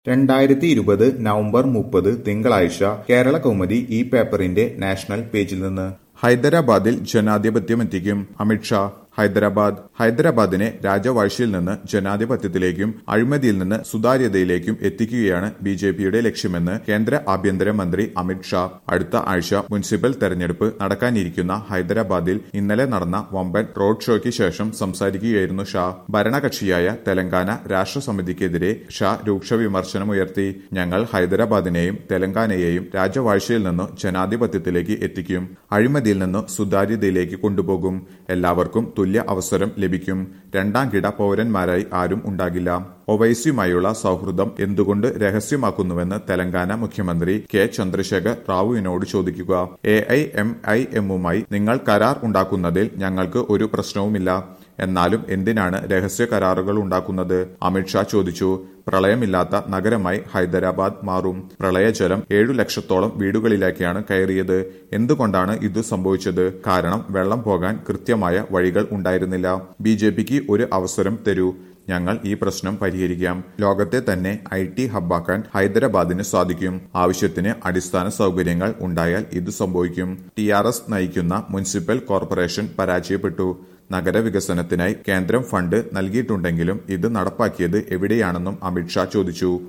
രണ്ടായിരത്തി ഇരുപത് നവംബർ മുപ്പത് തിങ്കളാഴ്ച കേരള കൗമുദി ഈ പേപ്പറിന്റെ നാഷണൽ പേജിൽ നിന്ന് ഹൈദരാബാദിൽ ജനാധിപത്യമെത്തിക്കും അമിത്ഷാ ഹൈദരാബാദ് ഹൈദരാബാദിനെ രാജവാഴ്ചയിൽ നിന്ന് ജനാധിപത്യത്തിലേക്കും അഴിമതിയിൽ നിന്ന് സുതാര്യതയിലേക്കും എത്തിക്കുകയാണ് ബി ജെ പിയുടെ ലക്ഷ്യമെന്ന് കേന്ദ്ര ആഭ്യന്തരമന്ത്രി അമിത് ഷാ അടുത്ത ആഴ്ച മുനിസിപ്പൽ തെരഞ്ഞെടുപ്പ് നടക്കാനിരിക്കുന്ന ഹൈദരാബാദിൽ ഇന്നലെ നടന്ന വമ്പൻ റോഡ് ഷോയ്ക്ക് ശേഷം സംസാരിക്കുകയായിരുന്നു ഷാ ഭരണകക്ഷിയായ തെലങ്കാന രാഷ്ട്രസമിതിക്കെതിരെ ഷാ രൂക്ഷ വിമർശനമുയർത്തി ഞങ്ങൾ ഹൈദരാബാദിനെയും തെലങ്കാനയെയും രാജവാഴ്ചയിൽ നിന്ന് ജനാധിപത്യത്തിലേക്ക് എത്തിക്കും അഴിമതിയിൽ നിന്ന് സുതാര്യതയിലേക്ക് കൊണ്ടുപോകും എല്ലാവർക്കും തുല്യ അവസരം ലഭിക്കും രണ്ടാം കിട പൗരന്മാരായി ആരും ഉണ്ടാകില്ല ഒവൈസിയുമായുള്ള സൗഹൃദം എന്തുകൊണ്ട് രഹസ്യമാക്കുന്നുവെന്ന് തെലങ്കാന മുഖ്യമന്ത്രി കെ ചന്ദ്രശേഖർ റാവുവിനോട് ചോദിക്കുക എ ഐ എം ഐ എമ്മുമായി നിങ്ങൾ കരാർ ഉണ്ടാക്കുന്നതിൽ ഞങ്ങൾക്ക് ഒരു പ്രശ്നവുമില്ല എന്നാലും എന്തിനാണ് രഹസ്യ കരാറുകൾ ഉണ്ടാക്കുന്നത് അമിത്ഷാ ചോദിച്ചു പ്രളയമില്ലാത്ത നഗരമായി ഹൈദരാബാദ് മാറും പ്രളയജലം ഏഴു ലക്ഷത്തോളം വീടുകളിലേക്കാണ് കയറിയത് എന്തുകൊണ്ടാണ് ഇത് സംഭവിച്ചത് കാരണം വെള്ളം പോകാൻ കൃത്യമായ വഴികൾ ഉണ്ടായിരുന്നില്ല ബി ജെ പിക്ക് ഒരു അവസരം തരൂ ഞങ്ങൾ ഈ പ്രശ്നം പരിഹരിക്കാം ലോകത്തെ തന്നെ ഐ ടി ഹബ്ബാക്കാൻ ഹൈദരാബാദിന് സാധിക്കും ആവശ്യത്തിന് അടിസ്ഥാന സൗകര്യങ്ങൾ ഉണ്ടായാൽ ഇത് സംഭവിക്കും ടി ആർ എസ് നയിക്കുന്ന മുനിസിപ്പൽ കോർപ്പറേഷൻ പരാജയപ്പെട്ടു നഗരവികസനത്തിനായി കേന്ദ്രം ഫണ്ട് നൽകിയിട്ടുണ്ടെങ്കിലും ഇത് നടപ്പാക്കിയത് എവിടെയാണെന്നും അമിത്ഷാ ചോദിച്ചു